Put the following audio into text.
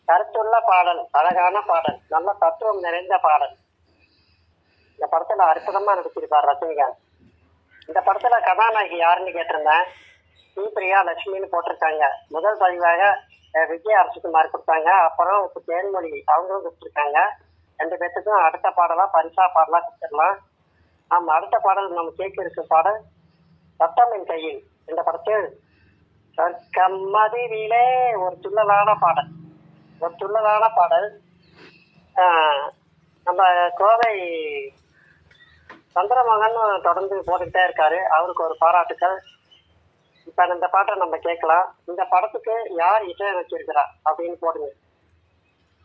கருத்துள்ள பாடல் அழகான பாடல் நல்ல தத்துவம் நிறைந்த பாடல் இந்த படத்துல அற்புதமா நடிச்சிருப்பார் ரஜினிகாந்த் இந்த படத்துல கதாநாயகி யாருன்னு கேட்டிருந்தேன் ஸ்ரீ பிரியா லட்சுமின்னு போட்டிருக்காங்க முதல் பதிவாக அஹ், விஜய் அரசுக்குமார் கொடுத்தாங்க அப்புறம் இப்ப தேன்மொழி அவங்களும் கொடுத்துருக்காங்க ரெண்டு பேர்த்துக்கும் அடுத்த பாடலா பரிசா பாடலா கொடுத்துடலாம் ஆமா அடுத்த பாடல் நம்ம கேட்க இருக்க பாடல் சட்டமின் கையில் இந்த படத்தில் சொர்க்கம் மதுவிலே ஒரு துள்ளலான பாடல் ஒரு துள்ளலான பாடல் ஆஹ், நம்ம கோவை சந்திரமோகன் தொடர்ந்து போட்டுக்கிட்டே இருக்காரு அவருக்கு ஒரு பாராட்டுக்கள் இப்ப இந்த பாட்டை நம்ம கேட்கலாம் இந்த படத்துக்கு யார் இசை வச்சிருக்கிறா அப்படின்னு போடுங்க